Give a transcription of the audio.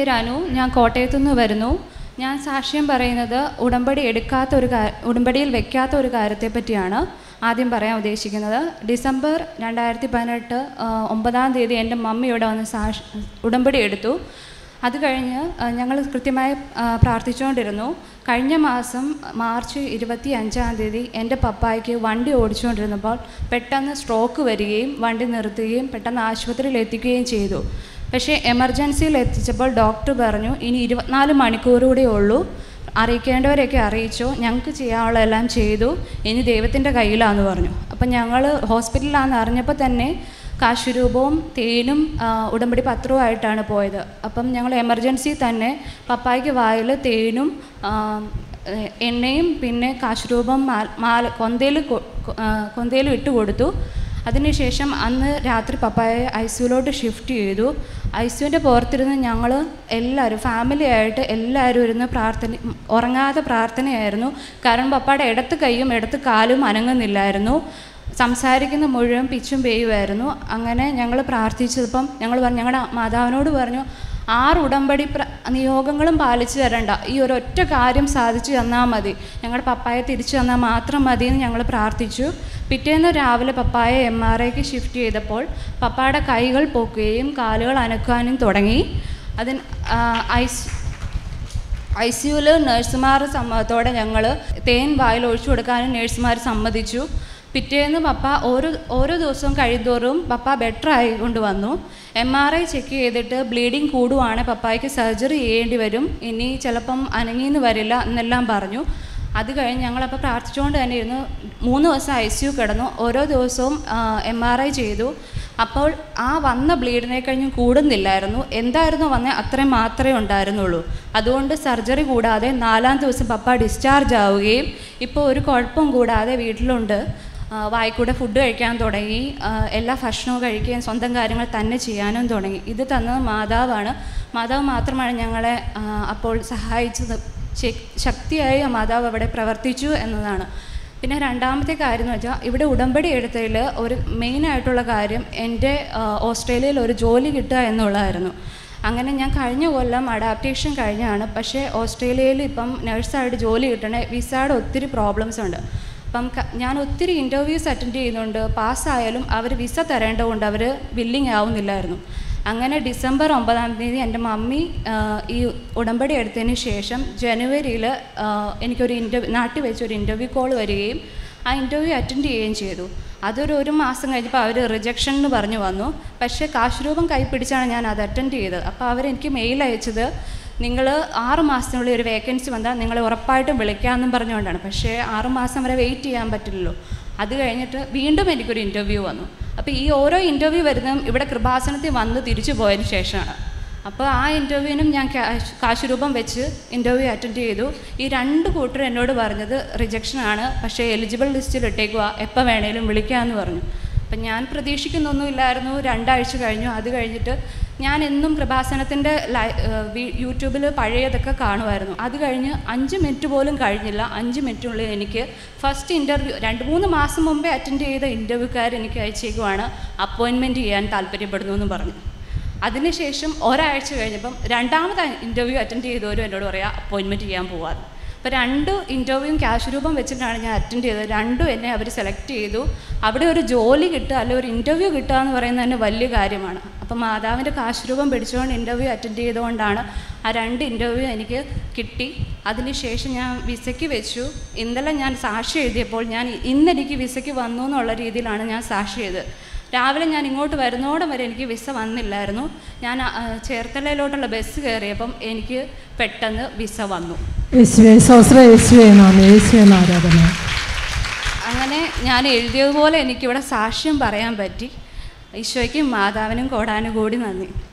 പേര് അനു ഞാൻ കോട്ടയത്തു നിന്ന് വരുന്നു ഞാൻ സാക്ഷ്യം പറയുന്നത് ഉടമ്പടി എടുക്കാത്ത ഒരു കാ ഉടമ്പടിയിൽ വെക്കാത്ത ഒരു കാര്യത്തെ പറ്റിയാണ് ആദ്യം പറയാൻ ഉദ്ദേശിക്കുന്നത് ഡിസംബർ രണ്ടായിരത്തി പതിനെട്ട് ഒമ്പതാം തീയതി എൻ്റെ മമ്മി ഇവിടെ വന്ന് സാക്ഷി ഉടമ്പടി എടുത്തു അത് കഴിഞ്ഞ് ഞങ്ങൾ കൃത്യമായി ആ, പ്രാർത്ഥിച്ചുകൊണ്ടിരുന്നു കഴിഞ്ഞ മാസം മാർച്ച് ഇരുപത്തി അഞ്ചാം തീയതി എൻ്റെ പപ്പായ്ക്ക് വണ്ടി ഓടിച്ചുകൊണ്ടിരുന്നപ്പോൾ പെട്ടെന്ന് സ്ട്രോക്ക് വരികയും വണ്ടി നിർത്തുകയും പെട്ടെന്ന് ആശുപത്രിയിൽ എത്തിക്കുകയും ചെയ്തു പക്ഷേ എമർജൻസിയിൽ എത്തിച്ചപ്പോൾ ഡോക്ടർ പറഞ്ഞു ഇനി ഇരുപത്തിനാല് മണിക്കൂർ കൂടെ ഉള്ളൂ അറിയിക്കേണ്ടവരെയൊക്കെ അറിയിച്ചു ഞങ്ങൾക്ക് ചെയ്യാനുള്ളതെല്ലാം ചെയ്തു ഇനി ദൈവത്തിൻ്റെ കയ്യിലാണെന്ന് പറഞ്ഞു അപ്പം ഞങ്ങൾ ഹോസ്പിറ്റലിലാണെന്ന് അറിഞ്ഞപ്പോൾ തന്നെ കാശുരൂപവും തേനും ആ, ഉടമ്പടി പത്രവുമായിട്ടാണ് പോയത് അപ്പം ഞങ്ങൾ എമർജൻസി തന്നെ പപ്പായ്ക്ക് വായിൽ തേനും ആ, എ- എണ്ണയും പിന്നെ കാശുരൂപം മാൽ മാല കൊന്തയിൽ കൊന്തയിൽ ഇട്ട് കൊടുത്തു അതിനുശേഷം അന്ന് രാത്രി പപ്പായെ ഐ സിയുലോട്ട് ഷിഫ്റ്റ് ചെയ്തു ഐ സിയുവിൻ്റെ പുറത്തിരുന്ന് ഞങ്ങൾ എല്ലാവരും ഫാമിലി ആയിട്ട് എല്ലാവരും ഇരുന്ന് പ്രാർത്ഥന ഉറങ്ങാതെ പ്രാർത്ഥനയായിരുന്നു കാരണം പപ്പയുടെ ഇടത്ത് കൈയും ഇടത്ത് കാലും അനങ്ങുന്നില്ലായിരുന്നു സംസാരിക്കുന്ന മുഴുവൻ പിച്ചും പേയുമായിരുന്നു അങ്ങനെ ഞങ്ങൾ പ്രാർത്ഥിച്ചപ്പം ഞങ്ങൾ പറഞ്ഞു ഞങ്ങളുടെ മാതാവിനോട് പറഞ്ഞു ആറ് ഉടമ്പടി പ്ര നിയോഗങ്ങളും പാലിച്ചു തരണ്ട ഈ ഒരു ഒറ്റ കാര്യം സാധിച്ചു തന്നാൽ മതി ഞങ്ങളുടെ പപ്പായെ തിരിച്ചു തന്നാൽ മാത്രം മതി എന്ന് ഞങ്ങൾ പ്രാർത്ഥിച്ചു പിറ്റേന്ന് രാവിലെ പപ്പായെ എം ആർ ഐക്ക് ഷിഫ്റ്റ് ചെയ്തപ്പോൾ പപ്പായുടെ കൈകൾ പൊക്കുകയും കാലുകൾ അനക്കാനും തുടങ്ങി അതിന് ഐസ് ഐ സിയുവിൽ നഴ്സുമാർ സമ്മതത്തോടെ ഞങ്ങൾ തേൻ വായിൽ ഒഴിച്ചു കൊടുക്കാനും നഴ്സുമാർ സമ്മതിച്ചു പിറ്റേന്ന് പപ്പ ഓരോ ഓരോ ദിവസവും കഴിയുന്തോറും പപ്പ ബെറ്റർ ആയിക്കൊണ്ട് വന്നു എം ആർ ഐ ചെക്ക് ചെയ്തിട്ട് ബ്ലീഡിങ് കൂടുവാണ് പപ്പായ്ക്ക് സർജറി ചെയ്യേണ്ടി വരും ഇനി ചിലപ്പം അനങ്ങിന്ന് വരില്ല എന്നെല്ലാം പറഞ്ഞു അത് കഴിഞ്ഞ് ഞങ്ങളപ്പോൾ പ്രാർത്ഥിച്ചുകൊണ്ട് തന്നെ ഇരുന്നു മൂന്ന് ദിവസം ഐ സി യു കിടന്നു ഓരോ ദിവസവും എം ആർ ഐ ചെയ്തു അപ്പോൾ ആ വന്ന ബ്ലീഡിനെ കഴിഞ്ഞും കൂടുന്നില്ലായിരുന്നു എന്തായിരുന്നു വന്നത് അത്രയും മാത്രമേ ഉണ്ടായിരുന്നുള്ളൂ അതുകൊണ്ട് സർജറി കൂടാതെ നാലാം ദിവസം പപ്പ ഡിസ്ചാർജ് ആവുകയും ഇപ്പോൾ ഒരു കുഴപ്പം കൂടാതെ വീട്ടിലുണ്ട് ആ, വായിക്കൂടെ ഫുഡ് കഴിക്കാൻ തുടങ്ങി ആ, എല്ലാ ഭക്ഷണവും കഴിക്കുകയും സ്വന്തം കാര്യങ്ങൾ തന്നെ ചെയ്യാനും തുടങ്ങി ഇത് തന്നത് മാതാവാണ് മാതാവ് മാത്രമാണ് ഞങ്ങളെ ആ, അപ്പോൾ സഹായിച്ചത് ശക്- ശക്തിയായി ആ മാതാവ് അവിടെ പ്രവർത്തിച്ചു എന്നതാണ് പിന്നെ രണ്ടാമത്തെ കാര്യം എന്ന് വെച്ചാൽ ഇവിടെ ഉടമ്പടി എടുത്തതിൽ ഒരു മെയിനായിട്ടുള്ള കാര്യം എൻ്റെ ആ, ഓസ്ട്രേലിയയിൽ ഒരു ജോലി കിട്ടുക എന്നുള്ളതായിരുന്നു അങ്ങനെ ഞാൻ കഴിഞ്ഞ കൊല്ലം അഡാപ്റ്റേഷൻ കഴിഞ്ഞാണ് പക്ഷേ ഓസ്ട്രേലിയയിൽ ഇപ്പം നഴ്സായിട്ട് ജോലി കിട്ടണേ വിസയുടെ ഒത്തിരി പ്രോബ്ലംസ് ഉണ്ട് അപ്പം ക- ഞാൻ ഒത്തിരി ഇൻ്റർവ്യൂസ് അറ്റൻഡ് ചെയ്യുന്നുണ്ട് പാസ്സായാലും അവർ വിസ തരേണ്ടതുകൊണ്ട് അവർ ബില്ലിങ് ആവുന്നില്ലായിരുന്നു അങ്ങനെ ഡിസംബർ ഒമ്പതാം തീയതി എൻ്റെ മമ്മി ആ, ഈ ഉടമ്പടി എടുത്തതിന് ശേഷം ജനുവരിയിൽ എനിക്കൊരു ഇൻ്റർവ്യൂ നാട്ടിൽ വെച്ച് ഒരു ഇൻ്റർവ്യൂ കോൾ വരികയും ആ ഇൻ്റർവ്യൂ അറ്റൻഡ് ചെയ്യുകയും ചെയ്തു അതൊരു ഒരു മാസം കഴിഞ്ഞപ്പോൾ അവർ റിജക്ഷൻ എന്ന് പറഞ്ഞു വന്നു പക്ഷേ കാശ് രൂപം കൈ പിടിച്ചാണ് ഞാൻ അത് അറ്റൻഡ് ചെയ്തത് അപ്പോൾ അവരെനിക്ക് മെയിൽ അയച്ചത് നിങ്ങൾ ആറ് മാസത്തിനുള്ളിൽ ഒരു വേക്കൻസി വന്നാൽ നിങ്ങളെ ഉറപ്പായിട്ടും വിളിക്കാമെന്നും പറഞ്ഞുകൊണ്ടാണ് പക്ഷേ ആറ് മാസം വരെ വെയിറ്റ് ചെയ്യാൻ പറ്റില്ലല്ലോ അത് കഴിഞ്ഞിട്ട് വീണ്ടും എനിക്കൊരു ഇൻ്റർവ്യൂ വന്നു അപ്പോൾ ഈ ഓരോ ഇൻ്റർവ്യൂ വരുന്നതും ഇവിടെ കൃപാസനത്തിൽ വന്ന് തിരിച്ചു പോയതിന് ശേഷമാണ് അപ്പോൾ ആ ഇൻ്റർവ്യൂവിനും ഞാൻ ക്യാഷ് കാശ് രൂപം വെച്ച് ഇൻ്റർവ്യൂ അറ്റൻഡ് ചെയ്തു ഈ രണ്ട് കൂട്ടർ എന്നോട് പറഞ്ഞത് റിജക്ഷനാണ് പക്ഷേ എലിജിബിൾ ലിസ്റ്റിൽ ഇട്ടേക്കുക എപ്പോൾ വേണേലും വിളിക്കാമെന്ന് പറഞ്ഞു അപ്പം ഞാൻ പ്രതീക്ഷിക്കുന്നൊന്നുമില്ലായിരുന്നു രണ്ടാഴ്ച കഴിഞ്ഞു അത് കഴിഞ്ഞിട്ട് ഞാൻ എന്നും കൃപാസനത്തിൻ്റെ ലൈ യൂട്യൂബിൽ പഴയതൊക്കെ കാണുമായിരുന്നു അത് കഴിഞ്ഞ് അഞ്ച് മിനിറ്റ് പോലും കഴിഞ്ഞില്ല അഞ്ച് മിനിറ്റിനുള്ളിൽ എനിക്ക് ഫസ്റ്റ് ഇൻ്റർവ്യൂ രണ്ട് മൂന്ന് മാസം മുമ്പേ അറ്റൻഡ് ചെയ്ത ഇൻ്റർവ്യൂക്കാർ എനിക്ക് അയച്ചേക്കുവാണ് അപ്പോയിൻമെൻറ്റ് ചെയ്യാൻ താല്പര്യപ്പെടുന്നു എന്ന് പറഞ്ഞു അതിനുശേഷം ഒരാഴ്ച കഴിഞ്ഞപ്പം രണ്ടാമത് ഇൻ്റർവ്യൂ അറ്റൻഡ് ചെയ്തവരും എന്നോട് പറയാം അപ്പോയിൻമെൻറ്റ് ചെയ്യാൻ പോവാറ് അപ്പോൾ രണ്ട് ഇൻ്റർവ്യൂവും ക്യാഷ് രൂപം വെച്ചിട്ടാണ് ഞാൻ അറ്റൻഡ് ചെയ്തത് രണ്ടും എന്നെ അവർ സെലക്ട് ചെയ്തു അവിടെ ഒരു ജോലി കിട്ടുക അല്ലെങ്കിൽ ഒരു ഇൻ്റർവ്യൂ കിട്ടുക എന്ന് പറയുന്നത് തന്നെ വലിയ കാര്യമാണ് അപ്പം മാതാവിൻ്റെ കാശ് രൂപം പിടിച്ചുകൊണ്ട് ഇൻ്റർവ്യൂ അറ്റൻഡ് ചെയ്തുകൊണ്ടാണ് ആ രണ്ട് ഇൻ്റർവ്യൂ എനിക്ക് കിട്ടി അതിനുശേഷം ഞാൻ വിസയ്ക്ക് വെച്ചു ഇന്നലെ ഞാൻ സാക്ഷി എഴുതിയപ്പോൾ ഞാൻ ഇന്നെനിക്ക് വിസയ്ക്ക് വന്നു എന്നുള്ള രീതിയിലാണ് ഞാൻ സാക്ഷി ചെയ്തത് രാവിലെ ഞാൻ ഇങ്ങോട്ട് വരുന്നോടം വരെ എനിക്ക് വിസ വന്നില്ലായിരുന്നു ഞാൻ ആ, ചേർത്തലയിലോട്ടുള്ള ബസ് കയറിയപ്പം എനിക്ക് പെട്ടെന്ന് വിസ വന്നു യേശുവേ സ്വസ്ര യേശുവേ നാം യേശുവേ ആരാധന അങ്ങനെ ഞാൻ എഴുതിയതുപോലെ എനിക്കിവിടെ സാക്ഷ്യം പറയാൻ പറ്റി ഈശോയ്ക്കും മാതാവിനും കോടാനും കൂടി നന്ദി